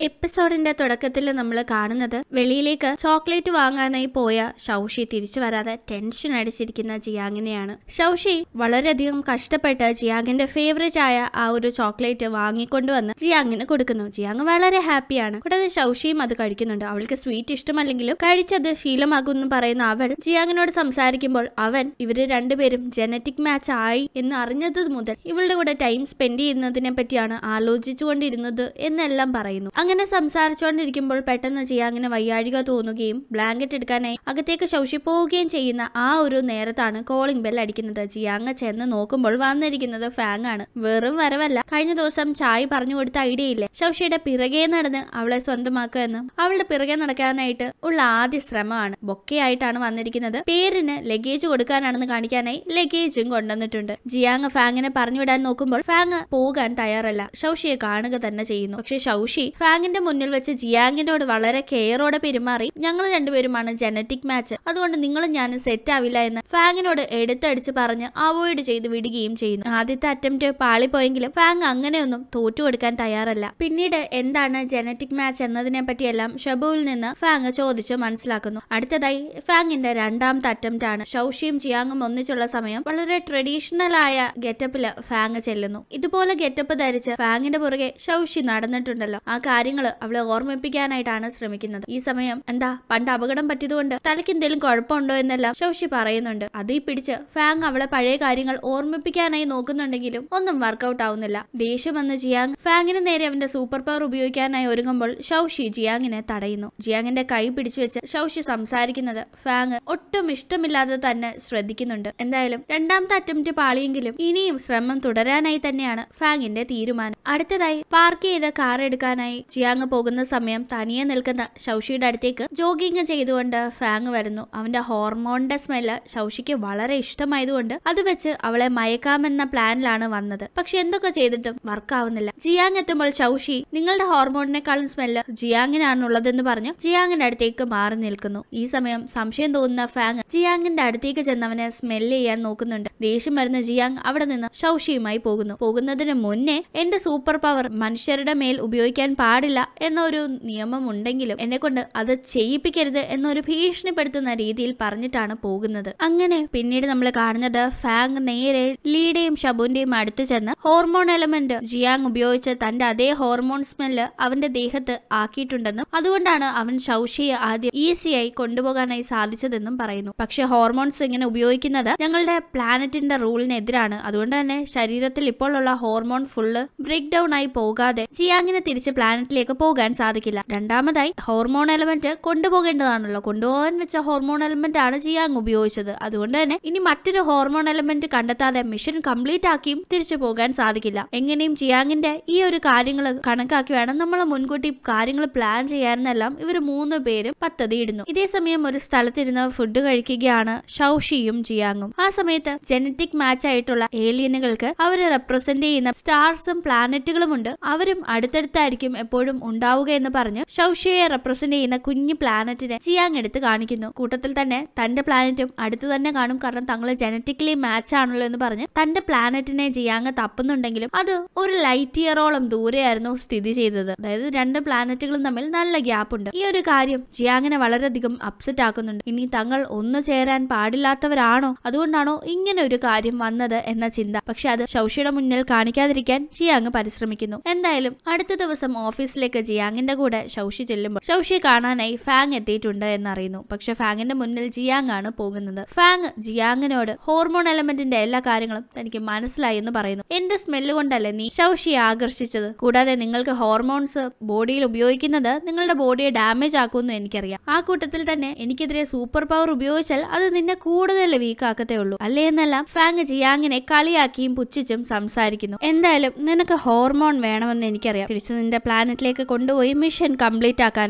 എപ്പിസോഡിന്റെ തുടക്കത്തിൽ നമ്മൾ കാണുന്നത് വെളിയിലേക്ക് ചോക്ലേറ്റ് വാങ്ങാനായി പോയ ഷൗഷി തിരിച്ചു വരാതെ ടെൻഷൻ അടിച്ചിരിക്കുന്ന ജിയാങ്ങിനെയാണ് ഷൗഷി വളരെയധികം കഷ്ടപ്പെട്ട് ജിയാങ്ങിന്റെ ഫേവറേറ്റ് ആയ ആ ഒരു ചോക്ലേറ്റ് വാങ്ങിക്കൊണ്ടുവന്ന് ജിയാങ്ങിന് കൊടുക്കുന്നു ജിയാങ് വളരെ ഹാപ്പിയാണ് കൂടാതെ ഷൗഷിയും അത് കഴിക്കുന്നുണ്ട് അവൾക്ക് സ്വീറ്റ് ഇഷ്ടമല്ലെങ്കിലും കഴിച്ചത് ശീലമാകുമെന്ന് പറയുന്ന അവൾ ജിയാങ്ങിനോട് സംസാരിക്കുമ്പോൾ അവൻ ഇവര് രണ്ടുപേരും ജനറ്റിക് മാച്ച് ആയി എന്ന് അറിഞ്ഞത് മുതൽ ഇവളുടെ കൂടെ ടൈം സ്പെൻഡ് ചെയ്യുന്നതിനെ പറ്റിയാണ് ആലോചിച്ചുകൊണ്ടിരുന്നത് എന്നെല്ലാം പറയുന്നു അങ്ങനെ സംസാരിച്ചുകൊണ്ടിരിക്കുമ്പോൾ പെട്ടെന്ന് ജിയാങ്ങിന് വയ്യാഴിക തോന്നുകയും ബ്ലാങ്കറ്റ് എടുക്കാനായി അകത്തേക്ക് ശൗഷി പോവുകയും ചെയ്യുന്ന ആ ഒരു നേരത്താണ് കോളിംഗ് ബെൽ അടിക്കുന്നത് ജിയാങ് ചെന്ന് നോക്കുമ്പോൾ വന്നിരിക്കുന്നത് ഫാങ് ആണ് വെറും വരവല്ല കഴിഞ്ഞ ദിവസം ചായ് പറഞ്ഞു കൊടുത്ത ഐഡിയ ഇല്ലേ ശൗഷിയുടെ പിറകെ നടന്ന് അവളെ സ്വന്തമാക്കുക എന്നും അവളുടെ പിറകെ നടക്കാനായിട്ട് ഉള്ള ആദ്യ ശ്രമമാണ് ബൊക്കെയായിട്ടാണ് വന്നിരിക്കുന്നത് പേരിന് ലഗേജ് കൊടുക്കാനാണെന്ന് കാണിക്കാനായി ലഗേജും കൊണ്ടുവന്നിട്ടുണ്ട് ജിയാങ് ഫാങ്ങിനെ പറഞ്ഞുവിടാൻ നോക്കുമ്പോൾ ഫാങ് പോകാൻ തയ്യാറല്ല ഷൗഷിയെ കാണുക തന്നെ ചെയ്യുന്നു പക്ഷെ ഷൗഷി ഫാങ്ങിന്റെ മുന്നിൽ വെച്ച് ജിയാങ്ങിനോട് വളരെ കെയറോടെ പെരുമാറി ഞങ്ങൾ രണ്ടുപേരുമാണ് ജനറ്റിക് മാച്ച് അതുകൊണ്ട് നിങ്ങളും ഞാനും സെറ്റ് ആവില്ല എന്ന് ഫാങ്ങിനോട് എടുത്തടിച്ച് പറഞ്ഞ് അവോയ്ഡ് ചെയ്ത് വിടുകയും ചെയ്യുന്നു ആദ്യത്തെ അറ്റംപ്റ്റ് പാളിപ്പോയെങ്കിലും ഫാങ് അങ്ങനെയൊന്നും തോറ്റു കൊടുക്കാൻ തയ്യാറല്ല പിന്നീട് എന്താണ് ജനറ്റിക് മാച്ച് എന്നതിനെ പറ്റിയെല്ലാം ഷബുവിൽ നിന്ന് ഫാങ് ചോദിച്ച് മനസ്സിലാക്കുന്നു അടുത്തതായി ഫാങ്ങിന്റെ രണ്ടാമത്തെ അറ്റംപ്റ്റ് ആണ് ഷൗഷിയും ജിയാങ്ങും ഒന്നിച്ചുള്ള സമയം വളരെ ട്രഡീഷണൽ ആയ ഗെറ്റപ്പില് ഫാങ് ചെല്ലുന്നു ഇതുപോലെ ഗെറ്റപ്പ് ധരിച്ച് ഫാങ്ങിന്റെ പുറകെ ഷൗഷി നടന്നിട്ടുണ്ടല്ലോ ആ കാര്യങ്ങൾ അവളെ ഓർമ്മിപ്പിക്കാനായിട്ടാണ് ശ്രമിക്കുന്നത് ഈ സമയം എന്താ പണ്ട് അപകടം പറ്റിയതുകൊണ്ട് തലയ്ക്ക് എന്തെങ്കിലും കുഴപ്പമുണ്ടോ എന്നെല്ലാം ഷൗഷി പറയുന്നുണ്ട് അതീ പിടിച്ച് ഫാങ് അവളെ പഴയ കാര്യങ്ങൾ ഓർമ്മിപ്പിക്കാനായി നോക്കുന്നുണ്ടെങ്കിലും ഒന്നും വർക്കൗട്ട് ആവുന്നില്ല ദേഷ്യം വന്ന് ജിയാങ് ഫാങ്ങിന് നേരെ അവന്റെ സൂപ്പർ പവർ ഉപയോഗിക്കാനായി ഒരുങ്ങുമ്പോൾ ഷൗഷി ജിയാങ്ങിനെ തടയുന്നു ജിയാങ്ങിന്റെ കൈ പിടിച്ചു വെച്ച് ഷൗഷി സംസാരിക്കുന്നത് ഫാങ് ഒട്ടും ഇഷ്ടമില്ലാതെ തന്നെ ശ്രദ്ധിക്കുന്നുണ്ട് എന്തായാലും രണ്ടാമത്തെ അറ്റംപ്റ്റ് പാളിയെങ്കിലും ഇനിയും ശ്രമം തുടരാനായി തന്നെയാണ് ഫാങ്ങിന്റെ തീരുമാനം അടുത്തതായി പാർക്ക് ചെയ്ത കാർ എടുക്കാനായി ജിയാങ് പോകുന്ന സമയം തനിയെ നിൽക്കുന്ന ഷൗഷിയുടെ അടുത്തേക്ക് ജോഗിങ് ചെയ്തുകൊണ്ട് ഫാങ് വരുന്നു അവന്റെ ഹോർമോണിന്റെ സ്മെല്ല് ഷൗഷിക്ക് വളരെ ഇഷ്ടമായതുകൊണ്ട് അത് വെച്ച് അവളെ മയക്കാമെന്ന പ്ലാനിലാണ് വന്നത് പക്ഷെ എന്തൊക്കെ ചെയ്തിട്ടും വർക്കാവുന്നില്ല ജിയാങ് എത്തുമ്പോൾ ഷൗഷി നിങ്ങളുടെ ഹോർമോണിനെക്കാളും സ്മെല്ല് ജിയാങ്ങിനാണുള്ളതെന്ന് പറഞ്ഞ് ജിയാങ്ങിന്റെ അടുത്തേക്ക് മാറി നിൽക്കുന്നു ഈ സമയം സംശയം തോന്നുന്ന ഫാങ് ജിയാങ്ങിന്റെ അടുത്തേക്ക് ചെന്നവനെ സ്മെല്ല് ചെയ്യാൻ നോക്കുന്നുണ്ട് ദേഷ്യം വരുന്ന ജിയാങ് അവിടെ നിന്ന് ഷൗഷിയുമായി പോകുന്നു പോകുന്നതിന് മുന്നേ എന്റെ സൂപ്പർ പവർ മനുഷ്യരുടെ മേൽ ഉപയോഗിക്കാൻ പാടില്ല എന്നൊരു നിയമം ഉണ്ടെങ്കിലും എന്നെ കൊണ്ട് അത് ചെയ്യിപ്പിക്കരുത് എന്നൊരു ഭീഷണിപ്പെടുത്തുന്ന രീതിയിൽ പറഞ്ഞിട്ടാണ് പോകുന്നത് അങ്ങനെ പിന്നീട് നമ്മൾ കാണുന്നത് ഫാങ് നേരെ ലീഡയും ഷബുന്റെയും അടുത്ത് ചെന്ന് ഹോർമോൺ എലമെന്റ് ജിയാങ് ഉപയോഗിച്ച് തന്റെ അതേ ഹോർമോൺ സ്മെല്ല് അവന്റെ ദേഹത്ത് ആക്കിയിട്ടുണ്ടെന്നും അതുകൊണ്ടാണ് അവൻ ഷൗഷിയെ ആദ്യം ഈസിയായി കൊണ്ടുപോകാനായി സാധിച്ചതെന്നും പറയുന്നു പക്ഷെ ഹോർമോൺസ് ഇങ്ങനെ ഉപയോഗിക്കുന്നത് ഞങ്ങളുടെ പ്ലാനറ്റിന്റെ റൂളിനെതിരാണ് അതുകൊണ്ട് തന്നെ ശരീരത്തിൽ ഇപ്പോൾ ഉള്ള ഹോർമോൺ ഫുള്ള് ബ്രേക്ക് ഡൗൺ ആയി പോകാതെ ജിയാങ്ങിന് തിരിച്ച് പ്ലാനറ്റിലേക്ക് പോകാൻ സാധിക്കില്ല രണ്ടാമതായി ഹോർമോൺ എലമെന്റ് കൊണ്ടുപോകേണ്ടതാണല്ലോ കൊണ്ടുപോകാൻ വെച്ച ഹോർമോൺ എലമെന്റ് ആണ് ജിയാങ് ഉപയോഗിച്ചത് അതുകൊണ്ട് തന്നെ ഇനി മറ്റൊരു ഹോർമോൺ എലമെന്റ് കണ്ടെത്താതെ മിഷൻ കംപ്ലീറ്റ് ആക്കിയും തിരിച്ചു പോകാൻ സാധിക്കില്ല എങ്ങനെയും ജിയാങ്ങിന്റെ ഈ ഒരു കാര്യങ്ങൾ കണക്കാക്കി വേണം നമ്മൾ മുൻകൂട്ടി കാര്യങ്ങൾ പ്ലാൻ ചെയ്യാനെന്നെല്ലാം ഇവർ മൂന്ന് പേരും പദ്ധതി ഇടുന്നു ഇതേ സമയം ഒരു സ്ഥലത്തിരുന്ന് ഫുഡ് കഴിക്കുകയാണ് ഷൗഷിയും ജിയാങ്ങും ആ സമയത്ത് ജനറ്റിക് മാച്ച് ആയിട്ടുള്ള ഏലിയനുകൾക്ക് അവർ റെപ്രസെന്റ് ചെയ്യുന്ന സ്റ്റാർസും പ്ലാനറ്റുകളും ഉണ്ട് അവരും അടുത്തടുത്തായിരിക്കും എപ്പോഴും ഉണ്ടാവുക എന്ന് പറഞ്ഞ് ഷൗഷിയെ റെപ്രസെന്റ് ചെയ്യുന്ന കുഞ്ഞു പ്ലാനറ്റിനെ ജിയാങ് എടുത്ത് കാണിക്കുന്നു കൂട്ടത്തിൽ തന്നെ തന്റെ പ്ലാനറ്റും അടുത്ത് തന്നെ കാണും കാരണം തങ്ങൾ ജനറ്റിക്കലി മാച്ച് ആണല്ലോ എന്ന് പറഞ്ഞ് തന്റെ പ്ലാനറ്റിനെ ജിയാങ് തപ്പുന്നുണ്ടെങ്കിലും അത് ഒരു ലൈറ്റ് ഇയറോളം ദൂരെയായിരുന്നു സ്ഥിതി ചെയ്തത് അതായത് രണ്ട് പ്ലാനറ്റുകളും തമ്മിൽ നല്ല ഗ്യാപ്പ് ഉണ്ട് ഈ ഒരു കാര്യം ജിയാങ്ങിനെ വളരെയധികം അപ്സെറ്റ് ആക്കുന്നുണ്ട് ഇനി തങ്ങൾ ഒന്നു ചേരാൻ പാടില്ലാത്തവരാണോ അതുകൊണ്ടാണോ ഇങ്ങനെ ഒരു കാര്യം വന്നത് എന്ന ചിന്ത പക്ഷെ അത് ഷൗഷിയുടെ മുന്നിൽ കാണിക്കാതിരിക്കാൻ ജിയാങ് പരിശ്രമിക്കുന്നു എന്തായാലും അടുത്ത ദിവസം ഓഫീസിലേക്ക് ജിയാങ്ങിന്റെ കൂടെ ഷൗഷി ചെല്ലുമ്പോൾ ഷൗഷിയെ കാണാനായി ഫാങ് എത്തിയിട്ടുണ്ട് എന്നറിയുന്നു പക്ഷെ ഫാങ്ങിന്റെ മുന്നിൽ ജിയാങ് ആണ് പോകുന്നത് ഫാങ് ജിയാങ്ങിനോട് ഹോർമോൺ എലമെന്റിന്റെ എല്ലാ കാര്യങ്ങളും തനിക്ക് മനസ്സിലായി എന്ന് പറയുന്നു എന്റെ സ്മെല്ല് കൊണ്ടല്ലേ നീ ഷൗഷിയെ ആകർഷിച്ചത് കൂടാതെ നിങ്ങൾക്ക് ഹോർമോൺസ് ബോഡിയിൽ ഉപയോഗിക്കുന്നത് നിങ്ങളുടെ ബോഡിയെ ഡാമേജ് ആക്കുമെന്ന് എനിക്കറിയാം ആ കൂട്ടത്തിൽ തന്നെ എനിക്കെതിരെ സൂപ്പർ പവർ ഉപയോഗിച്ചാൽ അത് നിന്നെ കൂടുതൽ വീക്ക് ആക്കത്തേ ഉള്ളൂ അല്ലേ എന്നെല്ലാം ഫാങ് ജിയാങ്ങിനെ കളിയാക്കിയും പുച്ഛിച്ചും സംസാരിക്കുന്നു എന്തായാലും നിനക്ക് ഹോർമോൺ വേണമെന്ന് എനിക്കറിയാം തിരിച്ചു നിന്റെ പ്ലാനറ്റിലേക്ക് കൊണ്ടുപോയി മിഷൻ കംപ്ലീറ്റ് ആക്കാനായി അതിന്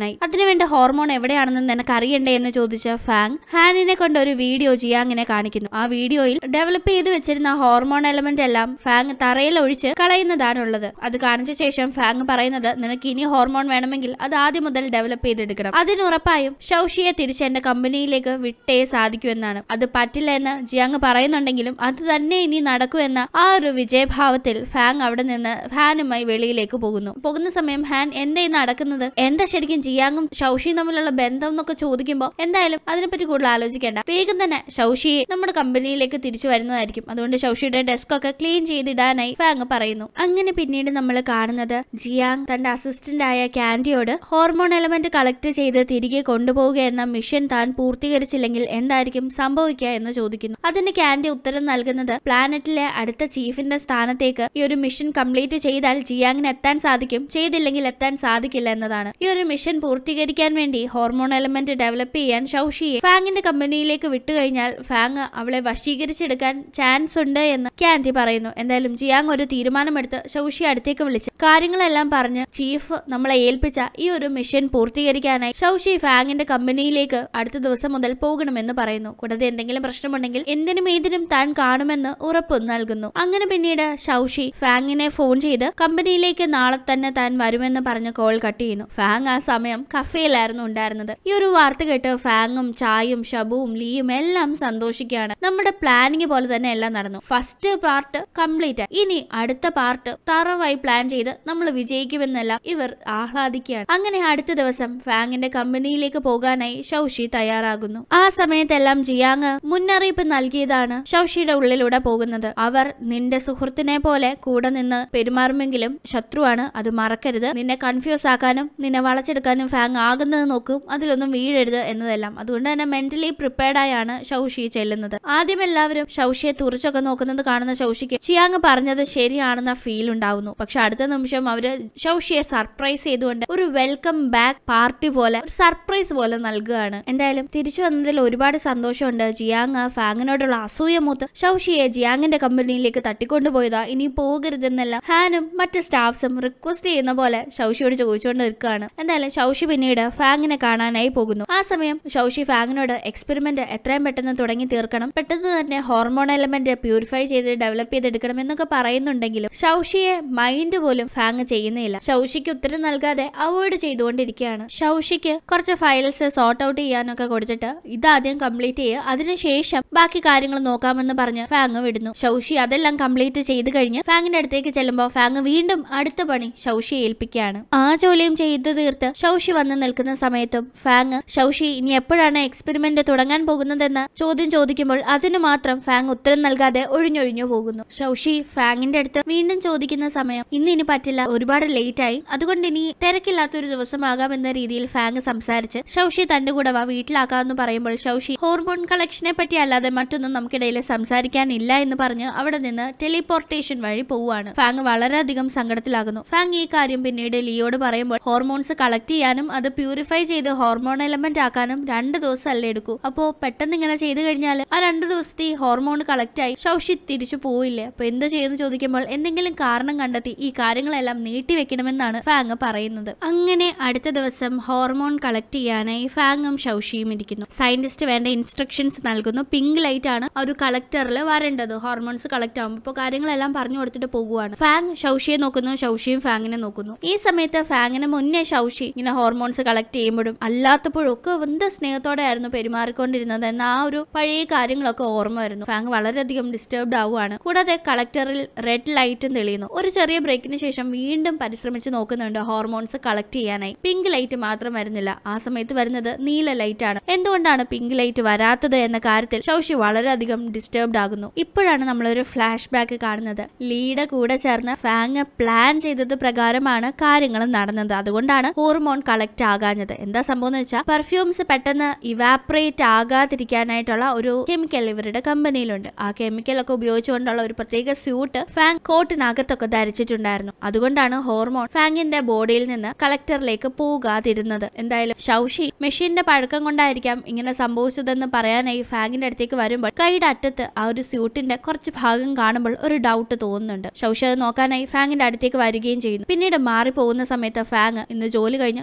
അതിനുവേണ്ട ഹോർമോൺ എവിടെയാണെന്ന് നിനക്ക് അറിയണ്ടേ എന്ന് ചോദിച്ച ഫാങ് ഹാനിനെ കൊണ്ട് ഒരു വീഡിയോ ജിയാങ്ങിനെ കാണിക്കുന്നു ആ വീഡിയോയിൽ ഡെവലപ്പ് ചെയ്ത് വെച്ചിരുന്ന ഹോർമോൺ എലമെന്റ് എല്ലാം ഫാങ് തറയിൽ ഒഴിച്ച് കളയുന്നതാണുള്ളത് അത് കാണിച്ച ശേഷം ഫാങ് പറയുന്നത് നിനക്ക് ഇനി ഹോർമോൺ വേണമെങ്കിൽ അത് ആദ്യം മുതൽ ഡെവലപ്പ് ചെയ്തെടുക്കണം അതിനുറപ്പായും ഷൌഷിയെ തിരിച്ച് എന്റെ കമ്പനിയിലേക്ക് വിട്ടേ സാധിക്കൂ എന്നാണ് അത് പറ്റില്ല എന്ന് ജിയാങ് പറയുന്നുണ്ടെങ്കിലും അത് തന്നെ ഇനി നടക്കൂ എന്ന ആ ഒരു വിജയഭാവത്തിൽ ഫാങ് അവിടെ നിന്ന് ഹാനുമായി വെളിയിലേക്ക് പോകുന്നു പോകുന്ന സമയം ഹാൻ എന്തായി നടക്കുന്നത് എന്താ ശരിക്കും ജിയാങ്ങും ഷൌഷിയും തമ്മിലുള്ള ബന്ധം എന്നൊക്കെ ചോദിക്കുമ്പോൾ എന്തായാലും അതിനെപ്പറ്റി കൂടുതൽ ആലോചിക്കേണ്ട വേഗം തന്നെ ഷൌഷിയെ നമ്മുടെ കമ്പനിയിലേക്ക് തിരിച്ചു വരുന്നതായിരിക്കും അതുകൊണ്ട് ഷൌഷിയുടെ ഡെസ്ക് ഒക്കെ ക്ലീൻ ചെയ്തിടാനായി ഫാങ് പറയുന്നു അങ്ങനെ പിന്നീട് നമ്മൾ കാണുന്നത് ജിയാങ് തന്റെ അസിസ്റ്റന്റ് ആയ കാൻഡിയോട് ഹോർമോൺ എലമെന്റ് കളക്ട് ചെയ്ത് തിരികെ കൊണ്ടുപോവുക എന്ന മിഷൻ താൻ പൂർത്തീകരിച്ചില്ലെങ്കിൽ എന്തായിരിക്കും സംഭവിക്കുക എന്ന് ചോദിക്കുന്നു അതിന് കാൻഡി ഉത്തരം നൽകുന്നത് പ്ലാനറ്റിലെ അടുത്ത ചീഫിന്റെ സ്ഥാനത്തേക്ക് ഈ ഒരു മിഷൻ കംപ്ലീറ്റ് ചെയ്താൽ ജിയാങ്ങിന് എത്താൻ സാധിക്കും ചെയ്തില്ലെങ്കിൽ എത്താൻ സാധിക്കില്ല എന്നതാണ് ഈ ഒരു മിഷൻ പൂർത്തീകരിക്കാൻ വേണ്ടി ഹോർമോൺ എലമെന്റ് ഡെവലപ്പ് ചെയ്യാൻ ഷൌഷിയെ ഫാങ്ങിന്റെ കമ്പനിയിലേക്ക് വിട്ടുകഴിഞ്ഞാൽ ഫാങ് അവളെ വശീകരിച്ചെടുക്കാൻ ചാൻസ് ഉണ്ട് എന്ന് കാൻഡി പറയുന്നു എന്തായാലും ജിയാങ് ഒരു തീരുമാനമെടുത്ത് ഷൌഷിയെ അടുത്തേക്ക് വിളിച്ച് കാര്യങ്ങളെല്ലാം പറഞ്ഞ് ചീഫ് നമ്മളെ ഏൽപ്പിച്ച ഈ ഒരു മിഷൻ പൂർത്തീകരിക്കാനായി ഷൌഷി ഫാങ്ങിന്റെ കമ്പനിയിലേക്ക് അടുത്ത ദിവസം മുതൽ പോകണമെന്ന് പറയുന്നു കൂടാതെ എന്തെങ്കിലും പ്രശ്നമുണ്ടെങ്കിൽ എന്തിനും ഏതിനും താൻ കാണുമെന്ന് ഉറപ്പു നൽകുന്നു അങ്ങനെ പിന്നീട് ഷൌഷി ഫാങ്ങിനെ ഫോൺ ചെയ്ത് കമ്പനിയിലേക്ക് നാളെ തന്നെ താൻ വരുമെന്ന് പറഞ്ഞ് കോൾ കട്ട് ചെയ്യുന്നു ഫാങ് ആ സമയം കഫേയിലായിരുന്നു ഉണ്ടായിരുന്നത് ഈ ഒരു വാർത്ത കേട്ട് ഫാങ്ങും ചായും ഷബുവും ലീയും എല്ലാം സന്തോഷിക്കുകയാണ് നമ്മുടെ പ്ലാനിങ് പോലെ തന്നെ എല്ലാം നടന്നു ഫസ്റ്റ് പാർട്ട് കംപ്ലീറ്റ് ഇനി അടുത്ത പാർട്ട് തറവായി പ്ലാൻ ചെയ്ത് നമ്മൾ വിജയിക്കുമെന്നെല്ലാം ഇവർ ആഹ്ലാദിക്കുകയാണ് അങ്ങനെ അടുത്ത ദിവസം ഫാങ്ങിന്റെ കമ്പനിയിലേക്ക് പോകാനായി ഷൌഷി തയ്യാറാകുന്നു ആ സമയത്തെല്ലാം ജിയാങ് മുന്നറിയിപ്പ് നൽകിയതാണ് ഷൌഷിയുടെ ഉള്ളിലൂടെ പോകുന്നത് അവർ നിന്റെ സുഹൃത്തിനെ പോലെ കൂടെ നിന്ന് പെരുമാറുമെങ്കിലും ശത്രുവാണ് അത് മറക്കരുത് നിന്നെ കൺഫ്യൂസ് ആക്കാനും നിന്നെ വളച്ചെടുക്കാനും ഫാങ് ആകുന്നത് നോക്കും അതിലൊന്നും വീഴരുത് എന്നതെല്ലാം അതുകൊണ്ട് തന്നെ മെന്റലി പ്രിപ്പയർഡ് ആയാണ് ഷൌഷി ചെല്ലുന്നത് ആദ്യം എല്ലാവരും ഷൌഷിയെ തുറച്ചൊക്കെ നോക്കുന്നത് കാണുന്ന ഷൌഷിക്ക് ചിയാങ് പറഞ്ഞത് ശരിയാണെന്ന ഫീൽ ഉണ്ടാവുന്നു പക്ഷെ അടുത്ത നിമിഷം അവര് ഷൌഷിയെ സർപ്രൈസ് ചെയ്തുകൊണ്ട് ഒരു വെൽക്കം ബാക്ക് പാർട്ടി പോലെ ഒരു സർപ്രൈസ് പോലെ നൽകുകയാണ് എന്തായാലും തിരിച്ചു വന്നതിൽ ഒരുപാട് സന്തോഷമുണ്ട് ജിയാങ് ഫാങ്ങിനോടുള്ള അസൂയ മൂത്ത് ഷൌഷിയെ ജിയാങ്ങിന്റെ കമ്പനിയിലേക്ക് തട്ടിക്കൊണ്ടുപോയതാ ഇനി പോകരുതെന്നെല്ലാം ഹാനും മറ്റ് സ്റ്റാഫ്സും റിക്വസ്റ്റ് ചെയ്യുന്ന പോലെ ഷൌഷിയോട് ചോദിച്ചുകൊണ്ട് നിൽക്കുകയാണ് എന്തായാലും ഷൌഷി പിന്നീട് ഫാങ്ങിനെ കാണാനായി പോകുന്നു ആ സമയം ഷൌഷി ഫാങ്ങിനോട് എക്സ്പെരിമെന്റ് എത്രയും പെട്ടെന്ന് തുടങ്ങി തീർക്കണം പെട്ടെന്ന് തന്നെ ഹോർമോൺ എലമെന്റ് പ്യൂരിഫൈ ചെയ്ത് ഡെവലപ്പ് ചെയ്തെടുക്കണം എന്നൊക്കെ പറയുന്നുണ്ടെങ്കിലും ഷൌഷിയെ മൈൻഡ് പോലും ഫാങ് ചെയ്യുന്നില്ല ഷൌഷിക്ക് ഉത്തരം നൽകാതെ അവോയ്ഡ് ചെയ്തുകൊണ്ടിരിക്കുകയാണ് ഷൌഷിക്ക് കുറച്ച് ഫയൽസ് സോർട്ട് ഔട്ട് ചെയ്യാനൊക്കെ കൊടുത്തിട്ട് ഇതാദ്യം കംപ്ലീറ്റ് ചെയ്യുക അതിനുശേഷം ബാക്കി കാര്യങ്ങൾ നോക്കാമെന്ന് പറഞ്ഞ് ഫാങ് വിടുന്നു ഷൌഷി അതെല്ലാം കംപ്ലീറ്റ് ചെയ്ത് കഴിഞ്ഞ് ഫാങ്ങിന്റെ അടുത്തേക്ക് ചെല്ലുമ്പോൾ ഫാങ് വീണ്ടും അടുത്ത പണി ഷൌഷിയെ ഏൽപ്പിക്കുകയാണ് ആ ജോലിയും ചെയ്ത് തീർത്ത് ഷൌഷി വന്ന് നിൽക്കുന്ന സമയത്തും ഫാങ് ഷൌഷി ഇനി എപ്പോഴാണ് എക്സ്പെരിമെന്റ് തുടങ്ങാൻ പോകുന്നതെന്ന് ചോദ്യം ചോദിക്കുമ്പോൾ അതിന് മാത്രം ഫാങ് ഉത്തരം നൽകാതെ ഒഴിഞ്ഞൊഴിഞ്ഞു പോകുന്നു ഷൌഷി ഫാങ്ങിന്റെ അടുത്ത് വീണ്ടും ചോദിക്കുന്ന സമയം ഇന്ന് ഇനി പറ്റില്ല ഒരുപാട് ലേറ്റ് ആയി അതുകൊണ്ട് ഇനി തിരക്കില്ലാത്തൊരു ദിവസമാകാം എന്ന രീതിയിൽ ഫാങ് സംസാരിച്ച് ഷൌഷി തന്റെ കൂടെ വാ വീട്ടിലാക്കാമെന്ന് പറയുമ്പോൾ ഷൌഷി ഹോർമോൺ കളക്ഷനെ പറ്റി അല്ലാതെ മറ്റൊന്നും നമുക്കിടയിൽ സംസാരിക്കാനില്ല എന്ന് പറഞ്ഞ് അവിടെ നിന്ന് ടെലിപോർട്ടേഷൻ വഴി പോവുകയാണ് ഫാങ് വളരെയധികം സങ്കടത്തിലാകുന്നു ഫാങ് ഈ കാര്യം പിന്നീട് ലിയോട് പറയുമ്പോൾ ഹോർമോൺസ് കളക്ട് ചെയ്യാനും അത് പ്യൂരിഫൈ ചെയ്ത് ഹോർമോൺ എലമെന്റ് ആക്കാനും രണ്ട് ദിവസം അല്ലേ എടുക്കൂ അപ്പോ പെട്ടെന്ന് ഇങ്ങനെ ചെയ്തു കഴിഞ്ഞാൽ ആ രണ്ട് ദിവസത്തെ ഈ ഹോർമോൺ കളക്ട് ആയി ഷൌഷി തിരിച്ചു പോയില്ലേ അപ്പൊ എന്ത് ചെയ്യുന്നു ചോദിക്കുമ്പോൾ എന്തെങ്കിലും കാരണം കണ്ടെത്തി ഈ കാര്യങ്ങളെല്ലാം നീട്ടിവെക്കണമെന്നാണ് ഫാങ് പറയുന്നത് അങ്ങനെ അടുത്ത ദിവസം ഹോർമോൺ കളക്ട് ചെയ്യാനായി ഫാങ്ങും ഷൌഷിയും ഇരിക്കുന്നു സയന്റിസ്റ്റ് വേണ്ട ഇൻസ്ട്രക്ഷൻസ് നൽകുന്നു പിങ്ക് ലൈറ്റ് ആണ് ഒരു കളക്ടറിൽ വരേണ്ടത് ഹോർമോൺസ് കളക്ട് ആകുമ്പോൾ ഇപ്പോൾ കാര്യങ്ങളെല്ലാം പറഞ്ഞു കൊടുത്തിട്ട് പോകുവാണ് ഫാങ് ഷൌഷിയെ നോക്കുന്നു ഷൌഷിയും ഫാങ്ങിനെ നോക്കുന്നു ഈ സമയത്ത് ഫാങ്ങിന് മുന്നേ ഷൌഷി ഇങ്ങനെ ഹോർമോൺസ് കളക്ട് ചെയ്യുമ്പോഴും അല്ലാത്തപ്പോഴും ഒക്കെ എന്ത് സ്നേഹത്തോടെ ആയിരുന്നു പെരുമാറിക്കൊണ്ടിരുന്നത് എന്ന ആ ഒരു പഴയ കാര്യങ്ങളൊക്കെ ഓർമ്മ വരുന്നു ഫാങ് വളരെയധികം ഡിസ്റ്റർബ്ഡ് ആവുകയാണ് കൂടാതെ കളക്ടറിൽ റെഡ് ലൈറ്റും തെളിയുന്നു ഒരു ചെറിയ ബ്രേക്കിന് ശേഷം വീണ്ടും പരിശ്രമിച്ച് നോക്കുന്നുണ്ട് ഹോർമോൺസ് കളക്ട് ചെയ്യാനായി പിങ്ക് ലൈറ്റ് മാത്രം വരുന്നില്ല ആ സമയത്ത് വരുന്നത് നീല ലൈറ്റ് ആണ് എന്തുകൊണ്ടാണ് പിങ്ക് ലൈറ്റ് വരാത്തത് എന്ന കാര്യത്തിൽ ഷൌഷി വളരെയധികം ഡിസ്റ്റർബ്ഡ് ആകുന്നു ഇപ്പോഴാണ് നമ്മളൊരു ഫ്ലാഷ് ബാക്ക് കാണുന്നത് ലീയുടെ കൂടെ ചേർന്ന് ഫാങ് പ്ലാൻ ചെയ്തത് പ്രകാരമാണ് കാര്യങ്ങൾ നടന്നത് അതുകൊണ്ടാണ് ഹോർമോൺ കളക്ട് ആകാഞ്ഞത് എന്താ സംഭവം എന്ന് വെച്ചാൽ പെർഫ്യൂംസ് പെട്ടെന്ന് ഇവാപറേറ്റ് ആകാതിരിക്കാനായിട്ടുള്ള ഒരു കെമിക്കൽ ഇവരുടെ കമ്പനിയിലുണ്ട് ആ കെമിക്കൽ ഒക്കെ ഉപയോഗിച്ചുകൊണ്ടുള്ള ഒരു പ്രത്യേക സ്യൂട്ട് ഫാങ് കോട്ടിനകത്തൊക്കെ ധരിച്ചിട്ടുണ്ടായിരുന്നു അതുകൊണ്ടാണ് ഹോർമോൺ ഫാങ്ങിന്റെ ബോഡിയിൽ നിന്ന് കളക്ടറിലേക്ക് പോകാതിരുന്നത് എന്തായാലും ഷൌഷി മെഷീന്റെ പഴക്കം കൊണ്ടായിരിക്കാം ഇങ്ങനെ സംഭവിച്ചതെന്ന് പറയാനായി ഫാങ്ങിന്റെ അടുത്തേക്ക് വരുമ്പോൾ കൈയുടെ അറ്റത്ത് ആ ഒരു സ്യൂട്ടിന്റെ കുറച്ച് ഭാഗം കാണുമ്പോൾ ഒരു ഡൗട്ട് തോന്നുന്നുണ്ട് ഷൌഷി അത് നോക്കാനായി ഫാങ്ങിന്റെ അടുത്തേക്ക് വരികയും ചെയ്യുന്നു പിന്നീട് മാറി പോകുന്ന സമയത്ത് ഫാങ് ഇന്ന് ജോലി കഴിഞ്ഞ് നമുക്കൊരു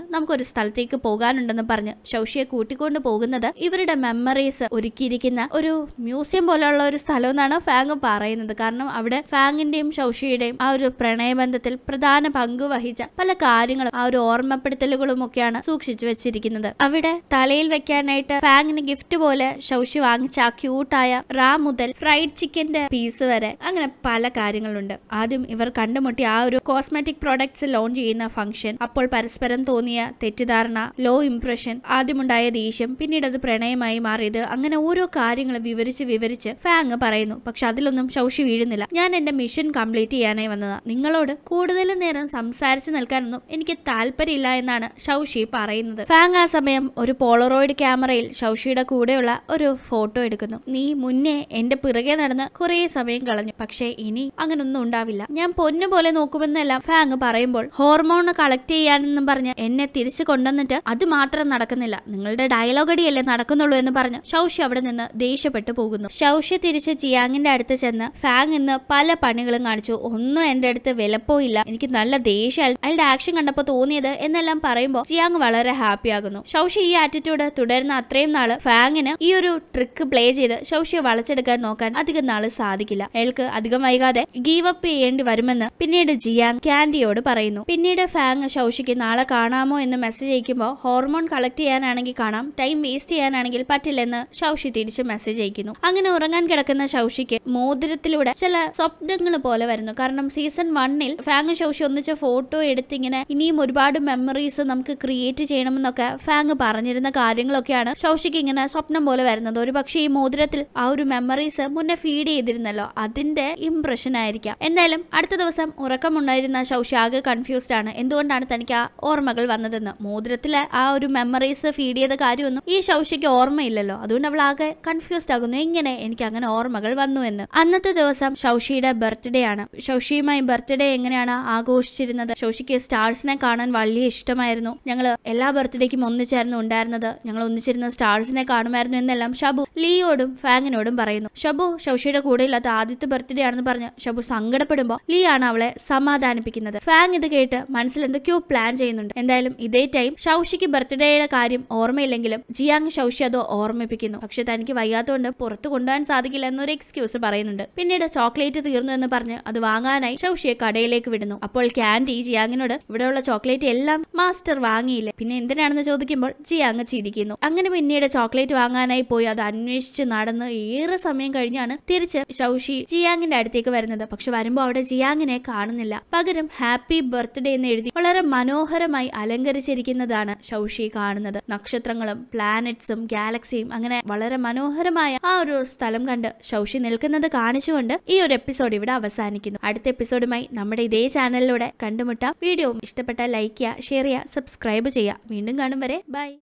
സ്ഥലത്തേക്ക് പോകാനുണ്ടെന്ന് പറഞ്ഞ് ഷൗഷിയെ കൂട്ടിക്കൊണ്ട് പോകുന്നത് ഇവരുടെ മെമ്മറീസ് ഒരുക്കിയിരിക്കുന്ന ഒരു മ്യൂസിയം പോലെയുള്ള ഒരു സ്ഥലം എന്നാണ് ഫാങ് പറയുന്നത് കാരണം അവിടെ ഫാങ്ങിന്റെയും ഷൗഷിയുടെയും ആ ഒരു പ്രണയബന്ധത്തിൽ പ്രധാന പങ്ക് വഹിച്ച പല കാര്യങ്ങളും ആ ഒരു ഓർമ്മപ്പെടുത്തലുകളും ഒക്കെയാണ് സൂക്ഷിച്ചു വെച്ചിരിക്കുന്നത് അവിടെ തലയിൽ വെക്കാനായിട്ട് ഫാങ്ങിന് ഗിഫ്റ്റ് പോലെ ഷൗഷി വാങ്ങിച്ച ആ ക്യൂട്ടായ റാ മുതൽ ഫ്രൈഡ് ചിക്കന്റെ പീസ് വരെ അങ്ങനെ പല കാര്യങ്ങളുണ്ട് ആദ്യം ഇവർ കണ്ടുമുട്ടി ആ ഒരു കോസ്മെറ്റിക് പ്രോഡക്ട്സ് ലോഞ്ച് ചെയ്യുന്ന ഫംഗ്ഷൻ അപ്പോൾ പരസ്പരം തോന്നിയ തെറ്റിദ്ധാരണ ലോ ഇംപ്രഷൻ ആദ്യമുണ്ടായ ദേഷ്യം പിന്നീട് അത് പ്രണയമായി മാറിയത് അങ്ങനെ ഓരോ കാര്യങ്ങൾ വിവരിച്ച് വിവരിച്ച് ഫാങ് പറയുന്നു പക്ഷെ അതിലൊന്നും ഷൗഷി വീഴുന്നില്ല ഞാൻ എന്റെ മിഷൻ കംപ്ലീറ്റ് ചെയ്യാനായി വന്നതാ നിങ്ങളോട് കൂടുതൽ നേരം സംസാരിച്ചു നിൽക്കാനൊന്നും എനിക്ക് താല്പര്യമില്ല എന്നാണ് ഷൗഷി പറയുന്നത് ഫാങ് ആ സമയം ഒരു പോളറോയിഡ് ക്യാമറയിൽ ഷൗഷിയുടെ കൂടെയുള്ള ഒരു ഫോട്ടോ എടുക്കുന്നു നീ മുന്നേ എന്റെ പിറകെ നടന്ന് കുറേ സമയം കളഞ്ഞു പക്ഷേ ഇനി അങ്ങനൊന്നും ഉണ്ടാവില്ല ഞാൻ പൊന്നു പോലെ നോക്കുമെന്നെല്ലാം ഫാങ് പറയുമ്പോൾ ഹോർമോൺ കളക്ട് ചെയ്യാനെന്നും പറഞ്ഞ് എന്നെ തിരിച്ചു കൊണ്ടുവന്നിട്ട് അത് മാത്രം നടക്കുന്നില്ല നിങ്ങളുടെ ഡയലോഗ് അടിയല്ലേ നടക്കുന്നുള്ളൂ എന്ന് പറഞ്ഞ് ഷൗഷി അവിടെ നിന്ന് ദേഷ്യപ്പെട്ടു പോകുന്നു ഷൗഷി തിരിച്ച് ജിയാങ്ങിന്റെ അടുത്ത് ചെന്ന് ഫാങ് ഇന്ന് പല പണികളും കാണിച്ചു ഒന്നും എന്റെ അടുത്ത് വിലപ്പോയില്ല എനിക്ക് നല്ല ദേഷ്യം അയാൾ- അയാളുടെ ആക്ഷൻ കണ്ടപ്പോൾ തോന്നിയത് എന്നെല്ലാം പറയുമ്പോൾ ജിയാങ് വളരെ ഹാപ്പി ആകുന്നു ഷൗഷി ഈ ആറ്റിറ്റ്യൂഡ് തുടരുന്ന അത്രയും നാള് ഫാങ്ങിന് ഈ ഒരു ട്രിക്ക് പ്ലേ ചെയ്ത് ഷൗഷിയെ വളച്ചെടുക്കാൻ നോക്കാൻ അധികം നാള് സാധിക്കില്ല അയാൾക്ക് അധികം വൈകാതെ ഗീവ് അപ്പ് ചെയ്യേണ്ടി വരുമെന്ന് പിന്നീട് ജിയാങ് ക്യാൻഡിയോട് പറയുന്നു പിന്നീട് ഫാങ് ഷൗഷിക്ക് നാളെ കാണാമോ എന്ന് മെസ്സേജ് അയക്കുമ്പോൾ ഹോർമോൺ കളക്ട് ചെയ്യാനാണെങ്കിൽ കാണാം ടൈം വേസ്റ്റ് ചെയ്യാനാണെങ്കിൽ പറ്റില്ലെന്ന് ഷൗഷി തിരിച്ച് മെസ്സേജ് അയക്കുന്നു അങ്ങനെ ഉറങ്ങാൻ കിടക്കുന്ന ഷൗഷിക്ക് മോതിരത്തിലൂടെ ചില സ്വപ്നങ്ങൾ പോലെ വരുന്നു കാരണം സീസൺ വണ്ണിൽ ഫാങ് ഷൗഷി ഒന്നിച്ച ഫോട്ടോ എടുത്ത് ഇങ്ങനെ ഇനിയും ഒരുപാട് മെമ്മറീസ് നമുക്ക് ക്രിയേറ്റ് ചെയ്യണമെന്നൊക്കെ ഫാങ് പറഞ്ഞിരുന്ന കാര്യങ്ങളൊക്കെയാണ് ഷൗഷിക്ക് ഇങ്ങനെ സ്വപ്നം പോലെ വരുന്നത് ഒരു പക്ഷേ ഈ മോതിരത്തിൽ ആ ഒരു മെമ്മറീസ് മുന്നേ ഫീഡ് ചെയ്തിരുന്നല്ലോ അതിന്റെ ഇംപ്രഷൻ ആയിരിക്കാം എന്തായാലും അടുത്ത ദിവസം ഉറക്കമുണ്ടായിരുന്ന ഷൗഷി ആകെ കൺഫ്യൂസ്ഡ് ആണ് എന്തുകൊണ്ടാണ് തനിക്ക് ആ ഓർമ്മകൾ വന്നതെന്ന് മോതിരത്തിലെ ആ ഒരു മെമ്മറീസ് ഫീഡ് ചെയ്ത കാര്യമൊന്നും ഈ ഷൗഷിക്ക് ഓർമ്മയില്ലല്ലോ അതുകൊണ്ട് അവൾ ആകെ കൺഫ്യൂസ്ഡ് ആകുന്നു എങ്ങനെ എനിക്ക് അങ്ങനെ ഓർമ്മകൾ വന്നു എന്ന് അന്നത്തെ ദിവസം ഷൗഷിയുടെ ബർത്ത്ഡേ ആണ് ഷൗഷിയുമായി ബർത്ത്ഡേ എങ്ങനെയാണ് ആഘോഷിച്ചിരുന്നത് ഷൗഷിക്ക് സ്റ്റാർസിനെ കാണാൻ വലിയ ഇഷ്ടമായിരുന്നു ഞങ്ങൾ എല്ലാ ബർത്ത്ഡേക്കും ഒന്നിച്ചായിരുന്നു ഉണ്ടായിരുന്നത് ഞങ്ങൾ ഒന്നിച്ചിരുന്ന സ്റ്റാർസിനെ കാണുമായിരുന്നു എന്നെല്ലാം ഷബു ലീയോടും ഫാങ്ങിനോടും പറയുന്നു ഷബു ഷൗഷിയുടെ കൂടെ ഇല്ലാത്ത ആദ്യത്തെ ബർത്ത്ഡേ ആണെന്ന് പറഞ്ഞ് ഷബു സങ്കടപ്പെടുമ്പോൾ ലീ ആണ് അവളെ സമാധാനിപ്പിക്കുന്നത് ഫാങ് ഇത് കേട്ട് മനസ്സിൽ എന്തൊക്കെയോ പ്ലാൻ ചെയ്യുന്നുണ്ട് എന്തായാലും ഇതേ ടൈം ഷൗഷിക്ക് ബർത്ത്ഡേയുടെ കാര്യം ഓർമ്മയില്ലെങ്കിലും ജിയാങ് ഷൗഷി അത് ഓർമ്മിപ്പിക്കുന്നു പക്ഷെ തനിക്ക് വയ്യാത്തതുകൊണ്ട് പുറത്തു കൊണ്ടുപോകാൻ സാധിക്കില്ല എന്നൊരു എക്സ്ക്യൂസ് പറയുന്നുണ്ട് പിന്നീട് ചോക്ലേറ്റ് തീർന്നു എന്ന് പറഞ്ഞ് അത് വാങ്ങാനായി ഷൗഷിയെ കടയിലേക്ക് വിടുന്നു അപ്പോൾ ക്യാൻഡി ജിയാങ്ങിനോട് ഇവിടെയുള്ള ചോക്ലേറ്റ് എല്ലാം മാസ്റ്റർ വാങ്ങിയില്ലേ പിന്നെ എന്തിനാണെന്ന് ചോദിക്കുമ്പോൾ ജിയാങ് ചിരിക്കുന്നു അങ്ങനെ പിന്നീട് ചോക്ലേറ്റ് വാങ്ങാനായി പോയി അത് അന്വേഷിച്ച് നടന്ന് ഏറെ സമയം കഴിഞ്ഞാണ് തിരിച്ച് ഷൗഷി ജിയാങ്ങിന്റെ അടുത്തേക്ക് വരുന്നത് പക്ഷെ വരുമ്പോൾ അവിടെ ജിയാങ്ങിനെ കാണുന്നില്ല പകരം ഹാപ്പി ബർത്ത്ഡേ എന്ന് എഴുതി വളരെ മനോഹരമായി അലങ്കരിച്ചിരിക്കുന്നതാണ് ഷൗഷി കാണുന്നത് നക്ഷത്രങ്ങളും പ്ലാനറ്റ്സും ഗാലക്സിയും അങ്ങനെ വളരെ മനോഹരമായ ആ ഒരു സ്ഥലം കണ്ട് ഷൗഷി നിൽക്കുന്നത് കാണിച്ചുകൊണ്ട് ഈ ഒരു എപ്പിസോഡ് ഇവിടെ അവസാനിക്കുന്നു അടുത്ത എപ്പിസോഡുമായി നമ്മുടെ ഇതേ ചാനലിലൂടെ കണ്ടുമുട്ടാം വീഡിയോ ഇഷ്ടപ്പെട്ടാൽ ലൈക്ക് ചെയ്യുക ഷെയർ ചെയ്യുക സബ്സ്ക്രൈബ് ചെയ്യുക വീണ്ടും കാണും വരെ ബൈ